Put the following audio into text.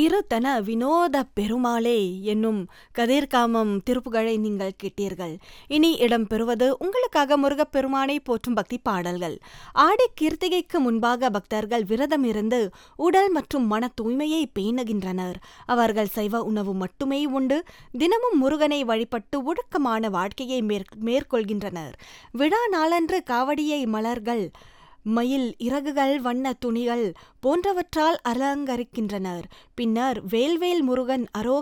திருத்தன வினோத பெருமாளே என்னும் கதிர்காமம் திருப்புகழை நீங்கள் கேட்டீர்கள் இனி இடம்பெறுவது உங்களுக்காக முருகப்பெருமானை போற்றும் பக்தி பாடல்கள் ஆடி கிருத்திகைக்கு முன்பாக பக்தர்கள் விரதம் இருந்து உடல் மற்றும் மன தூய்மையை பேணுகின்றனர் அவர்கள் சைவ உணவு மட்டுமே உண்டு தினமும் முருகனை வழிபட்டு ஒழுக்கமான வாழ்க்கையை மேற் மேற்கொள்கின்றனர் விழா நாளன்று காவடியை மலர்கள் மயில் இறகுகள் வண்ண துணிகள் போன்றவற்றால் அலங்கரிக்கின்றனர் பின்னர் வேல்வேல் முருகன் அரோ